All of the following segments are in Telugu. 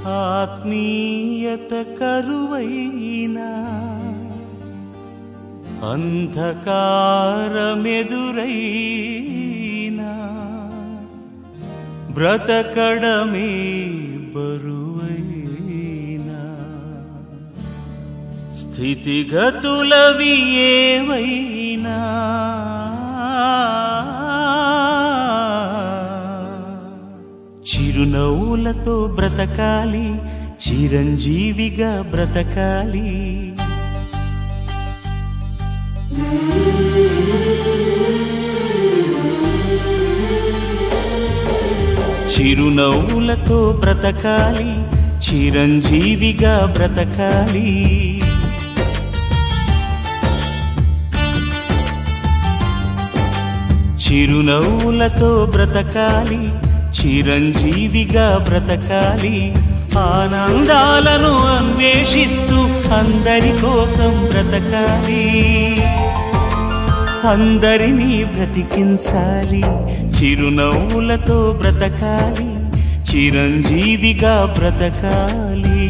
ఆత్మీయత కరువైనా అంధకారమెదురైనా బ్రతకడమే బరువైనా స్థితిగతులవి ఏవైనా చిరునవ్వులతో బ్రతకాలి చిరంజీవిగా బ్రతకాలి చిరునవ్వులతో బ్రతకాలి చిరంజీవిగా బ్రతకాలి చిరునవ్వులతో బ్రతకాలి చిరంజీవిగా బ్రతకాలి ఆనందాలను అన్వేషిస్తూ అందరి కోసం బ్రతకాలి అందరినీ బ్రతికించాలి చిరునవ్వులతో బ్రతకాలి చిరంజీవిగా బ్రతకాలి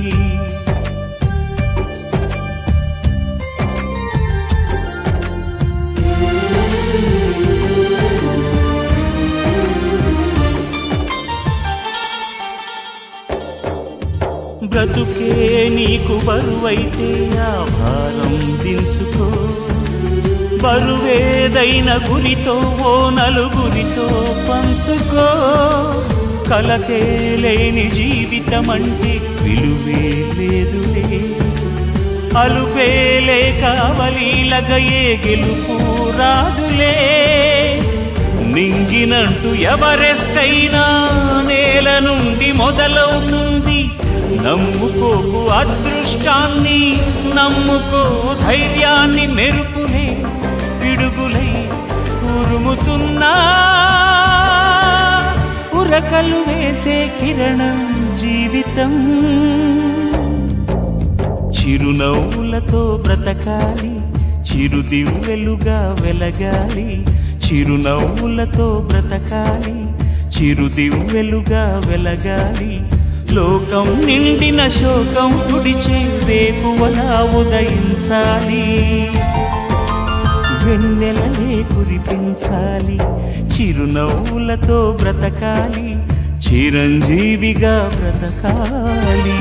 బ్రతుకే నీకు బరువైతే ఆ భారం దించుకో బరువేదైన గురితో ఓ నలుగురితో పంచుకో కలతే లేని జీవితం అంటే విలువే లేదులే అలుపే లేక అవలీలగయే గెలుపు రాదులే నింగినంటూ ఎవరెస్టైనా నేల నుండి మొదలవుతుంది నమ్ముకోకు అదృష్టాన్ని నమ్ముకో ధైర్యాన్ని మెరుపులే పిడుగులై ఉరుముతున్నా ఉరకలు వేసే కిరణం జీవితం చిరునవ్వులతో బ్రతకాలి చిరుదివ్వెలుగా వెలగాలి చిరునవ్వులతో బ్రతకాలి చిరుదివ్వెలుగా వెలగాలి లోకం నిండిన శోకం తుడిచే వేకువలా ఉదయించాలి వెన్నెలలే కురిపించాలి చిరునవ్వులతో బ్రతకాలి చిరంజీవిగా బ్రతకాలి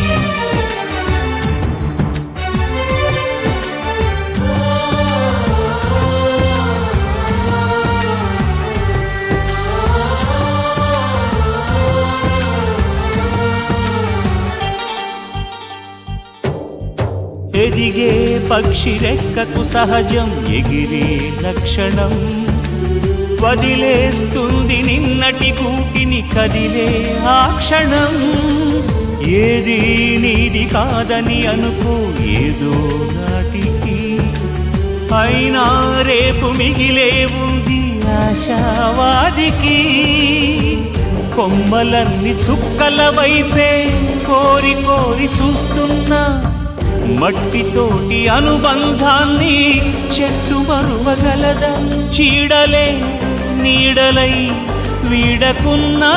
ఎదిగే పక్షి రెక్కకు సహజం ఎగిరే లక్షణం వదిలేస్తుంది నిన్నటి కూటిని కదిలే ఆ క్షణం ఏది నీది కాదని అనుకో ఏదో నాటికి అయినా రేపు మిగిలే ఉంది ఆశావాదికి కొమ్మలన్నీ చుక్కల వైపే కోరి కోరి చూస్తున్నా మట్టితోటి అనుబంధాన్ని చెట్టు మరువగలదా చీడలే నీడలై వీడకున్నా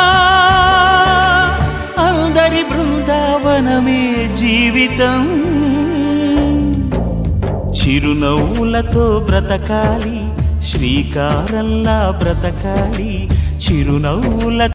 అందరి బృందావనమే జీవితం చిరునవ్వులతో బ్రతకాలి శ్రీకారంలా బ్రతకాలి చిరునవ్వుల